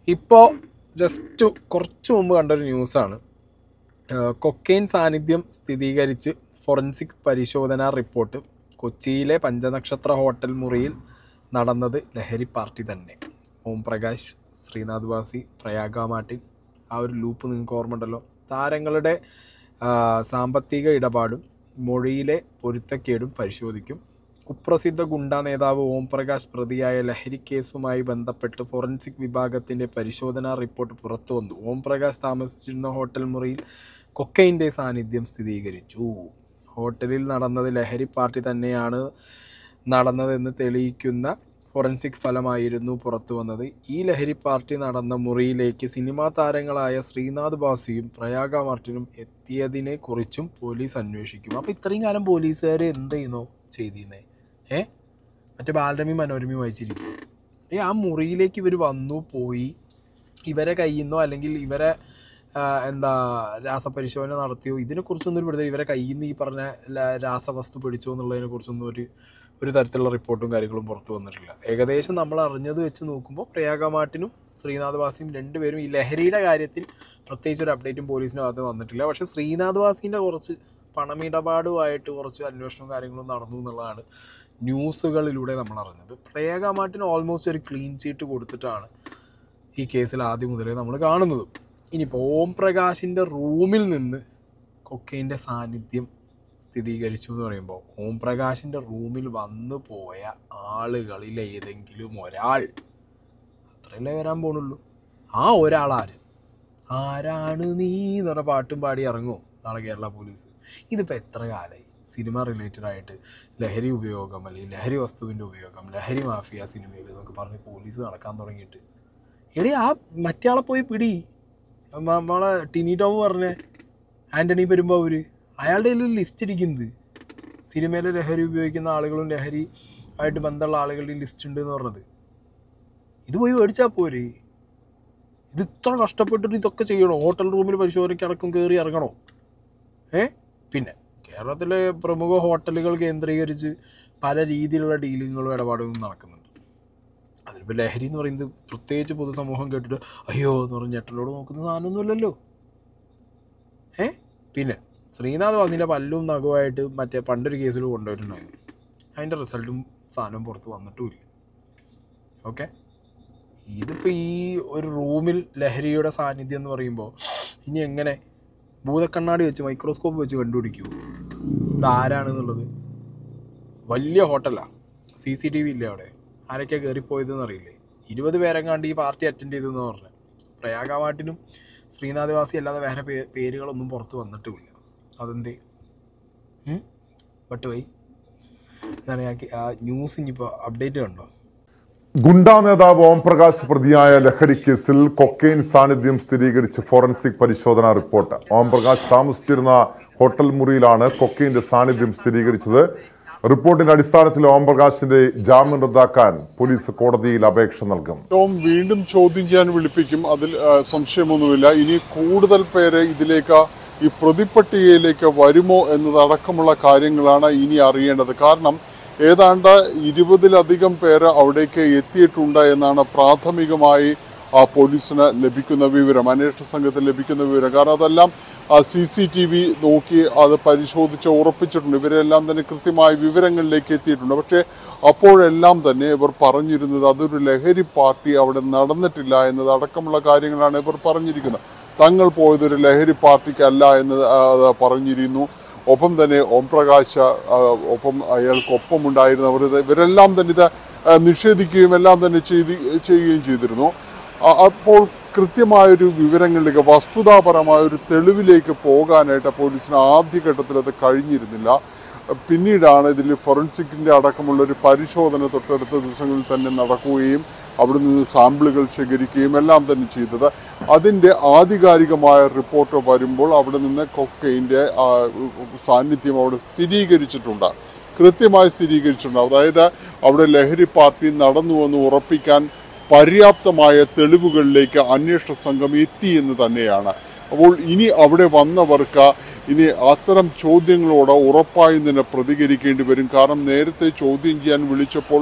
ഇപ്പോൾ ജസ്റ്റ് കുറച്ച് മുമ്പ് കണ്ടൊരു ന്യൂസാണ് കൊക്കെയിൻ സാന്നിധ്യം സ്ഥിരീകരിച്ച് ഫോറൻസിക് പരിശോധനാ റിപ്പോർട്ട് കൊച്ചിയിലെ പഞ്ചനക്ഷത്ര ഹോട്ടൽ മുറിയിൽ നടന്നത് ലഹരി പാർട്ടി തന്നെ ഓം പ്രകാശ് ശ്രീനാഥ് വാസി പ്രയാഗ മാർട്ടിൻ ആ ഒരു ലൂപ്പ് നിങ്ങൾക്ക് ഓർമ്മയുണ്ടല്ലോ താരങ്ങളുടെ ആ, സാമ്പത്തിക ഇടപാടും മൊഴിയിലെ പൊരുത്തക്കേടും പരിശോധിക്കും കുപ്രസിദ്ധ ഗുണ്ട നേതാവ് ഓം പ്രകാശ് പ്രതിയായ ലഹരി കേസുമായി ബന്ധപ്പെട്ട് ഫോറൻസിക് വിഭാഗത്തിന്റെ പരിശോധനാ റിപ്പോർട്ട് പുറത്തു വന്നു ഓം പ്രകാശ് താമസിച്ചിരുന്ന ഹോട്ടൽ മുറിയിൽ കൊക്കൈൻ്റെ സാന്നിധ്യം സ്ഥിരീകരിച്ചു ഹോട്ടലിൽ നടന്നത് ലഹരി പാർട്ടി തന്നെയാണ് നടന്നതെന്ന് തെളിയിക്കുന്ന ഫോറൻസിക് ഫലമായിരുന്നു പുറത്തു വന്നത് ഈ ലഹരി പാർട്ടി നടന്ന മുറിയിലേക്ക് സിനിമാ താരങ്ങളായ ശ്രീനാഥ് ബാസിയും പ്രയാഗ മാർട്ടിനും എത്തിയതിനെ കുറിച്ചും പോലീസ് അന്വേഷിക്കും അപ്പോൾ ഇത്രയും കാലം പോലീസുകാർ എന്ത് ചെയ്യുന്നു ചെയ്തിരുന്നേ ഏ മറ്റേ ബാലരമി മനോരമയും വായിച്ചിരിക്കും ഏ ആ മുറിയിലേക്ക് ഇവർ വന്നു പോയി ഇവരെ കയ്യിൽ നിന്നോ അല്ലെങ്കിൽ ഇവരെ ആ, എന്താ രാസപരിശോധന നടത്തിയോ ഇതിനെക്കുറിച്ചൊന്നും ഒരു പിടുത്തം ഇവരെ കയ്യിൽ നിന്ന് ഈ പറഞ്ഞ ല- രാസവസ്തു പിടിച്ചോ എന്നുള്ളതിനെ കുറിച്ചൊന്നും ഒരു ഒരു തരത്തിലുള്ള റിപ്പോർട്ടും കാര്യങ്ങളും പുറത്തു വന്നിട്ടില്ല ഏകദേശം നമ്മൾ അറിഞ്ഞത് വെച്ച് നോക്കുമ്പോൾ പ്രയാഗ മാർട്ടിനും ശ്രീനാഥ് വാസിയും രണ്ടുപേരും ഈ ലഹരിയുടെ കാര്യത്തിൽ പ്രത്യേകിച്ച് ഒരു അപ്ഡേറ്റും പോലീസിൻ്റെ ഭാഗത്ത് വന്നിട്ടില്ല പക്ഷേ ശ്രീനാഥ് വാസിൻ്റെ കുറച്ച് പണമിടപാടുമായിട്ട് കുറച്ച് അന്വേഷണവും കാര്യങ്ങളും നടന്നു എന്നുള്ളതാണ് ന്യൂസുകളിലൂടെ നമ്മൾ അറിഞ്ഞത് പ്രയാഗ മാർട്ടിന് ഓൾമോസ്റ്റ് ഒരു ക്ലീൻ ചീറ്റ് കൊടുത്തിട്ടാണ് ഈ കേസിൽ ആദ്യം മുതലേ നമ്മൾ കാണുന്നത് ഇനിയിപ്പോൾ ഓം പ്രകാശിൻ്റെ റൂമിൽ നിന്ന് കൊക്കൈൻ്റെ സാന്നിധ്യം സ്ഥിരീകരിച്ചു എന്ന് പറയുമ്പോൾ ഓം പ്രകാശിൻ്റെ റൂമിൽ വന്നു പോയ ആളുകളിൽ ഏതെങ്കിലും ഒരാൾ അത്രയല്ലേ വരാൻ പോണുള്ളൂ ആ ഒരാൾ ആര് ആരാണ് നീ എന്ന് പറഞ്ഞ പാട്ടും പാടി ഇറങ്ങുമോ നാളെ കേരള പോലീസ് ഇതിപ്പോൾ എത്ര കാലമായി സിനിമ റിലേറ്റഡ് ആയിട്ട് ലഹരി ഉപയോഗം അല്ലെങ്കിൽ ലഹരി വസ്തുവിൻ്റെ ഉപയോഗം ലഹരി മാഫിയ സിനിമയിൽ എന്നൊക്കെ പറഞ്ഞ് പോലീസ് നടക്കാൻ തുടങ്ങിയിട്ട് എടേ ആ മറ്റേ പോയി പിടി മ- നമ്മളെ ടിനി ടോം പറഞ്ഞ ആൻ്റണി പെരുമ്പാവൂര് അയാളുടെ കയ്യിൽ ലിസ്റ്റ് ഇരിക്കുന്നത് സിനിമയിലെ ലഹരി ഉപയോഗിക്കുന്ന ആളുകളും ലഹരി ആയിട്ട് ബന്ധമുള്ള ആളുകളുടെയും ലിസ്റ്റ് ഉണ്ട് എന്ന് പറഞ്ഞത് ഇത് പോയി മേടിച്ചാൽ പോരെ ഇത് ഇത്ര കഷ്ടപ്പെട്ടിട്ട് ഇതൊക്കെ ചെയ്യണോ ഹോട്ടൽ റൂമിൽ പരിശോധനയ്ക്കടക്കം കയറി ഇറങ്ങണോ ഏ പിന്നെ കേരളത്തിലെ പ്രമുഖ ഹോട്ടലുകൾ കേന്ദ്രീകരിച്ച് പല രീതിയിലുള്ള ഡീലിങ്ങുകളും ഇടപാടുകളും നടക്കുന്നുണ്ട് അതിലിപ്പോൾ ലഹരി എന്ന് പറയുന്നത് പ്രത്യേകിച്ച് പൊതുസമൂഹം കേട്ടിട്ട് അയ്യോ എന്ന് പറഞ്ഞ് ഞെട്ടലോട് നോക്കുന്ന സാധനമൊന്നുമില്ലല്ലോ ഏ പിന്നെ ശ്രീനാഥ് വാസിൻ്റെ പല്ലും നഖവുമായിട്ട് മറ്റേ പണ്ടൊരു കേസിൽ കൊണ്ടുപോയിട്ടുണ്ടായിരുന്നു അതിൻ്റെ റിസൾട്ടും സാധനവും പുറത്ത് വന്നിട്ടുമില്ല ഓക്കെ ഇതിപ്പോൾ ഈ ഒരു റൂമിൽ ലഹരിയുടെ സാന്നിധ്യം എന്ന് പറയുമ്പോൾ ഇനി എങ്ങനെ ഭൂതക്കണ്ണാടി വെച്ച് മൈക്രോസ്കോപ്പ് വെച്ച് കണ്ടുപിടിക്കൂ ഇത് ആരാണെന്നുള്ളത് വലിയ ഹോട്ടലാണ് സി സി ടി വി ഇല്ലേ അവിടെ ആരൊക്കെയാണ് കയറിപ്പോയതെന്ന് അറിയില്ലേ ഇരുപത് പേരെങ്ങാണ്ട് ഈ പാർട്ടി അറ്റൻഡ് ചെയ്തു എന്ന് പറഞ്ഞു പ്രയാഗമാട്ടിനും ശ്രീനാഥ് വാസി അല്ലാതെ വേറെ പേ പേരുകളൊന്നും പുറത്ത് വന്നിട്ടുമില്ല അതെന്തേ ബട്ട് വൈ എന്താണ് ഞാൻ ആ ന്യൂസ് ഇനിയിപ്പോൾ അപ്ഡേറ്റ് കണ്ടോ ഗുണ്ടാ നേതാവ് ഓം പ്രകാശ് പ്രതിയായ ലഹരി കേസിൽ കൊക്കെയിൻ സാന്നിധ്യം സ്ഥിരീകരിച്ച് ഫോറൻസിക് പരിശോധനാ റിപ്പോർട്ട് ഓം പ്രകാശ് താമസിച്ചിരുന്ന ഹോട്ടൽ മുറിയിലാണ് കൊക്കെയിന്റെ സാന്നിധ്യം സ്ഥിരീകരിച്ചത് റിപ്പോർട്ടിന്റെ അടിസ്ഥാനത്തിൽ ഓം പ്രകാശിന്റെ ജാമ്യം റദ്ദാക്കാൻ പോലീസ് കോടതിയിൽ അപേക്ഷ നൽകും ടോം വീണ്ടും ചോദ്യം ചെയ്യാൻ വിളിപ്പിക്കും അതിൽ ആ, സംശയമൊന്നുമില്ല ഇനി കൂടുതൽ പേര് ഇതിലേക്ക് ഈ പ്രതിപ്പട്ടികയിലേക്ക് വരുമോ എന്നതടക്കമുള്ള കാര്യങ്ങളാണ് ഇനി അറിയേണ്ടത് കാരണം ഏതാണ്ട് ഇരുപതിലധികം പേര് അവിടേക്ക് എത്തിയിട്ടുണ്ട് എന്നാണ് പ്രാഥമികമായി ആ പോലീസിന് ലഭിക്കുന്ന വിവരം അന്വേഷണ സംഘത്തിന് ലഭിക്കുന്ന വിവരം കാരണം അതെല്ലാം സി സി ടി വി നോക്കി അത് പരിശോധിച്ച് ഉറപ്പിച്ചിട്ടുണ്ട് ഇവരെല്ലാം തന്നെ കൃത്യമായ വിവരങ്ങളിലേക്ക് എത്തിയിട്ടുണ്ട് പക്ഷേ അപ്പോഴെല്ലാം തന്നെ ഇവർ പറഞ്ഞിരുന്നത് അതൊരു ലഹരി പാർട്ടി അവിടെ നടന്നിട്ടില്ല എന്നത് അടക്കമുള്ള കാര്യങ്ങളാണ് ഇവർ പറഞ്ഞിരിക്കുന്നത് തങ്ങൾ പോയതൊരു ലഹരി പാർട്ടിക്കല്ല എന്ന് ആ, അത് പറഞ്ഞിരുന്നു ഒപ്പം തന്നെ ഓം പ്രകാശ് ആ, ഒപ്പം അയാൾക്കൊപ്പം ഉണ്ടായിരുന്നവർ ഇത് ഇവരെല്ലാം തന്നെ ഇത് ആ, നിഷേധിക്കുകയും എല്ലാം തന്നെ ചെയ്ത് ചെയ്യുകയും ചെയ്തിരുന്നു അ- അപ്പോൾ കൃത്യമായൊരു വിവരങ്ങളിലേക്ക് വസ്തുതാപരമായ ഒരു തെളിവിലേക്ക് പോകാനായിട്ട് പോലീസിന് ആദ്യഘട്ടത്തിൽ അത് കഴിഞ്ഞിരുന്നില്ല പിന്നീടാണ് ഇതിൽ ഫോറൻസിക്കിൻ്റെ അടക്കമുള്ള ഒരു പരിശോധന തൊട്ടടുത്ത ദിവസങ്ങളിൽ തന്നെ നടക്കുകയും അവിടെ നിന്ന് സാമ്പിളുകൾ ശേഖരിക്കുകയും എല്ലാം തന്നെ ചെയ്തത് അതിൻ്റെ ആധികാരികമായ റിപ്പോർട്ട് വരുമ്പോൾ അവിടെ നിന്ന് കൊക്കൈൻ്റെ സാന്നിധ്യം അവിടെ സ്ഥിരീകരിച്ചിട്ടുണ്ട് കൃത്യമായി സ്ഥിരീകരിച്ചിട്ടുണ്ട് അതായത് അവിടെ ലഹരി പാർട്ടി നടന്നുവെന്ന് ഉറപ്പിക്കാൻ പര്യാപ്തമായ തെളിവുകളിലേക്ക് അന്വേഷണ സംഘം എത്തി എന്ന് തന്നെയാണ് അപ്പോൾ ഇനി അവിടെ വന്നവർക്ക് ഇനി അത്തരം ചോദ്യങ്ങളോട് ഉറപ്പായും തന്നെ പ്രതികരിക്കേണ്ടി വരും കാരണം നേരത്തെ ചോദ്യം ചെയ്യാൻ വിളിച്ചപ്പോൾ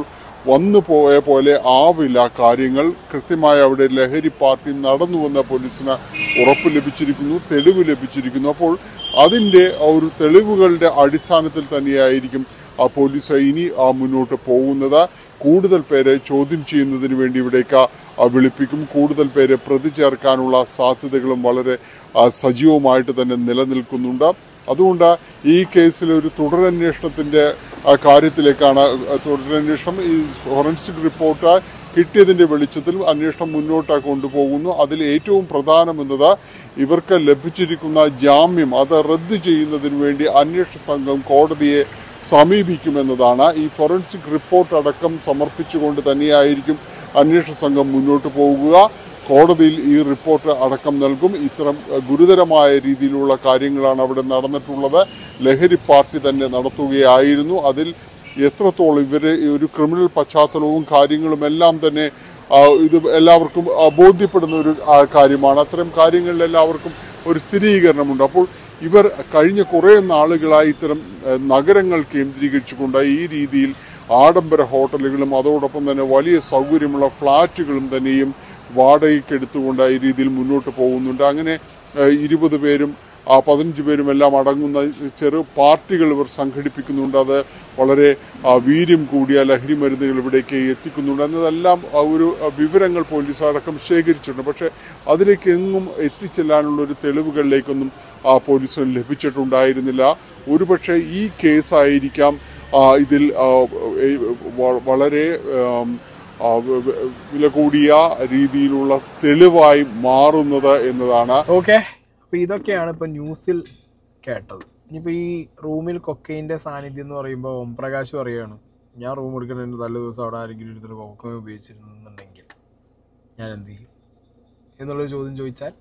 വന്നു പോയ പോലെ ആവില്ല കാര്യങ്ങൾ കൃത്യമായി അവിടെ ലഹരി പാർട്ടി നടന്നുവെന്ന പോലീസിന് ഉറപ്പ് ലഭിച്ചിരിക്കുന്നു തെളിവ് ലഭിച്ചിരിക്കുന്നു അപ്പോൾ അതിൻ്റെ ആ ഒരു തെളിവുകളുടെ അടിസ്ഥാനത്തിൽ തന്നെയായിരിക്കും ആ പോലീസ് ഇനി ആ മുന്നോട്ട് പോകുന്നത് കൂടുതൽ പേരെ ചോദ്യം ചെയ്യുന്നതിന് വേണ്ടി ഇവിടേക്ക് ആ വിളിപ്പിക്കും കൂടുതൽ പേരെ പ്രതി ചേർക്കാനുള്ള സാധ്യതകളും വളരെ ആ, സജീവമായിട്ട് തന്നെ നിലനിൽക്കുന്നുണ്ട് അതുകൊണ്ട് ഈ കേസിൽ ഒരു തുടരന്വേഷണത്തിൻ്റെ ആ, കാര്യത്തിലേക്കാണ് ആ, തുടരന്വേഷണം ഈ ഫോറൻസിക് റിപ്പോർട്ട് കിട്ടിയതിൻ്റെ വെളിച്ചത്തിൽ അന്വേഷണം മുന്നോട്ട് കൊണ്ടുപോകുന്നു അതിൽ ഏറ്റവും പ്രധാനമെന്നത് ഇവർക്ക് ലഭിച്ചിരിക്കുന്ന ജാമ്യം അത് റദ്ദ് ചെയ്യുന്നതിന് വേണ്ടി അന്വേഷണ സംഘം കോടതിയെ സമീപിക്കുമെന്നതാണ് ഈ ഫോറൻസിക് റിപ്പോർട്ട് അടക്കം സമർപ്പിച്ചുകൊണ്ട് തന്നെയായിരിക്കും അന്വേഷണ സംഘം മുന്നോട്ട് പോകുക കോടതിയിൽ ഈ റിപ്പോർട്ട് അടക്കം നൽകും ഇത്തരം അഹ്, ഗുരുതരമായ രീതിയിലുള്ള കാര്യങ്ങളാണ് അവിടെ നടന്നിട്ടുള്ളത് ലഹരി പാർട്ടി തന്നെ നടത്തുകയായിരുന്നു അതിൽ എത്രത്തോളം ഇവരെ ഈ ഒരു ക്രിമിനൽ പശ്ചാത്തലവും കാര്യങ്ങളും എല്ലാം തന്നെ ആ, ഇത് എല്ലാവർക്കും ആ, ബോധ്യപ്പെടുന്ന ഒരു ആ, കാര്യമാണ് അത്തരം കാര്യങ്ങളിൽ എല്ലാവർക്കും ഒരു സ്ഥിരീകരണമുണ്ട് അപ്പോൾ ഇവർ കഴിഞ്ഞ കുറേ നാളുകളായി ഇത്തരം ഏഹ്, നഗരങ്ങൾ കേന്ദ്രീകരിച്ചുകൊണ്ട് ഈ രീതിയിൽ ആഡംബര ഹോട്ടലുകളും അതോടൊപ്പം തന്നെ വലിയ സൗകര്യമുള്ള ഫ്ലാറ്റുകളും തന്നെയും വാടകയ്ക്ക് എടുത്തുകൊണ്ട് ഈ രീതിയിൽ മുന്നോട്ട് പോകുന്നുണ്ട് അങ്ങനെ ഏഹ്, ഇരുപത് പേരും ആ പതിനഞ്ച് പേരും എല്ലാം അടങ്ങുന്ന ചെറു പാർട്ടികൾ ഇവർ സംഘടിപ്പിക്കുന്നുണ്ട് അത് വളരെ ആ, വീര്യം കൂടിയ ലഹരി മരുന്നുകൾ ഇവിടേക്ക് എത്തിക്കുന്നുണ്ട് എന്നതെല്ലാം ആ ഒരു ആ, വിവരങ്ങൾ പോലീസ് അടക്കം ശേഖരിച്ചിട്ടുണ്ട് പക്ഷേ അതിലേക്ക് എങ്ങും എത്തിച്ചെല്ലാനുള്ള ഒരു തെളിവുകളിലേക്കൊന്നും ആ പോലീസിന് ലഭിച്ചിട്ടുണ്ടായിരുന്നില്ല ഒരുപക്ഷെ ഈ കേസായിരിക്കാം ആ, ഇതിൽ ആ, ഏ, വ- വളരെ ആം, ആ, വ- വ- വില കൂടിയ രീതിയിലുള്ള തെളിവായി മാറുന്നത് എന്നതാണ് ഓക്കെ അപ്പോൾ ഇതൊക്കെയാണ് ഇപ്പോൾ ന്യൂസിൽ കേട്ടത് ഇനിയിപ്പോൾ ഈ റൂമിൽ കൊക്കൈൻ്റെ സാന്നിധ്യം എന്ന് പറയുമ്പോൾ ഓം പ്രകാശ് പറയുകയാണ് ഞാൻ റൂം എടുക്കുന്നതിന് തലേ ദിവസം അവിടെ ആരെങ്കിലും എടുത്തിട്ട് കൊക്കൈൻ ഉപയോഗിച്ചിരുന്നുണ്ടെങ്കിൽ ഞാൻ എന്ത് ചെയ്യും എന്നുള്ളൊരു ചോദ്യം ചോദിച്ചാൽ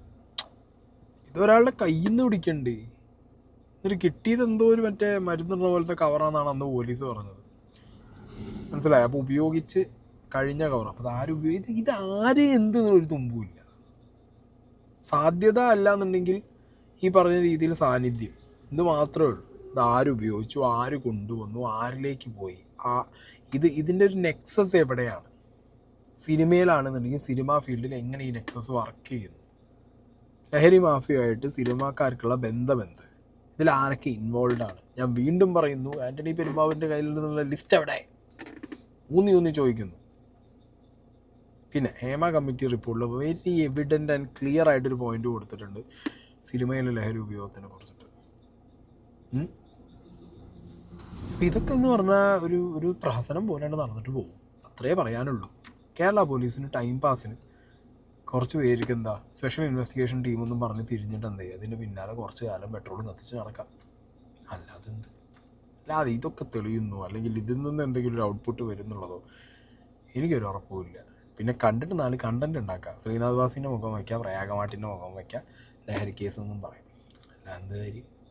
ഇതൊരാളുടെ കയ്യിൽ നിന്ന് പിടിക്കണ്ടേ എന്നിട്ട് കിട്ടിയത് എന്തോ ഒരു മറ്റേ മരുന്നുള്ള പോലത്തെ കവറാന്നാണ് അന്ന് പോലീസ് പറഞ്ഞത് മനസ്സിലായി അപ്പോൾ ഉപയോഗിച്ച് കഴിഞ്ഞ കവർ അപ്പോൾ ആരും ഉപയോഗിച്ച് ഇത് ആര് എന്ത് എന്നുള്ളൊരു തുമ്പുമില്ല സാധ്യത അല്ല എന്നുണ്ടെങ്കിൽ ഈ പറഞ്ഞ രീതിയിൽ സാന്നിധ്യം ഇത് മാത്രമേ ഉള്ളൂ ഇത് ആര് ഉപയോഗിച്ചു ആര് കൊണ്ടുവന്നു ആരിലേക്ക് പോയി ആ ഇത് ഇതിൻ്റെ ഒരു നെക്സസ് എവിടെയാണ് സിനിമയിലാണെന്നുണ്ടെങ്കിൽ സിനിമാ ഫീൽഡിൽ എങ്ങനെ ഈ നെക്സസ് വർക്ക് ചെയ്യുന്നു ലഹരി മാഫിയുമായിട്ട് സിനിമാക്കാർക്കുള്ള ബന്ധം എന്ത് ഇതിൽ ആരൊക്കെ ഇൻവോൾവ് ആണ് ഞാൻ വീണ്ടും പറയുന്നു ആന്റണി പെരുമ്പാവിൻ്റെ കയ്യിൽ നിന്നുള്ള ലിസ്റ്റ് എവിടെ ഊന്നി ഊന്നി ചോദിക്കുന്നു പിന്നെ ഹേമ കമ്മിറ്റി റിപ്പോർട്ടിൽ വെരി എവിഡൻ്റ് ആൻഡ് ക്ലിയർ ആയിട്ടൊരു പോയിന്റ് കൊടുത്തിട്ടുണ്ട് സിനിമയിലെ ലഹരി ഉപയോഗത്തിനെ കുറിച്ചിട്ട് ഉം. അപ്പൊ ഇതൊക്കെ എന്ന് പറഞ്ഞാൽ ഒരു ഒരു പ്രഹസനം പോലെയാണ് നടന്നിട്ട് പോകും അത്രേ പറയാനുള്ളൂ കേരള പോലീസിന് ടൈം പാസിന് കുറച്ച് പേർക്ക് എന്താ സ്പെഷ്യൽ ഇൻവെസ്റ്റിഗേഷൻ ടീമൊന്നും പറഞ്ഞ് തിരിഞ്ഞിട്ട് എന്ത് ചെയ്യുക അതിൻ്റെ പിന്നാലെ കുറച്ച് കാലം പെട്രോൾ കത്തിച്ച് നടക്കാം അല്ലാതെ എന്ത് അല്ലാതെ ഇതൊക്കെ തെളിയുന്നു അല്ലെങ്കിൽ ഇതിൽ നിന്ന് എന്തെങ്കിലും ഒരു ഔട്ട്പുട്ട് വരുന്നുള്ളതോ എനിക്കൊരു ഉറപ്പുമില്ല പിന്നെ കണ്ടിട്ട് നാല് കണ്ടന്റ് ഉണ്ടാക്കാം ശ്രീനാഥ് വാസിൻ്റെ മുഖം വയ്ക്കാം പ്രയാഗമാട്ടിൻ്റെ മുഖം വയ്ക്കാം ലഹരി കേസ് എന്നും പറയും അല്ല എന്ത് കാര്യം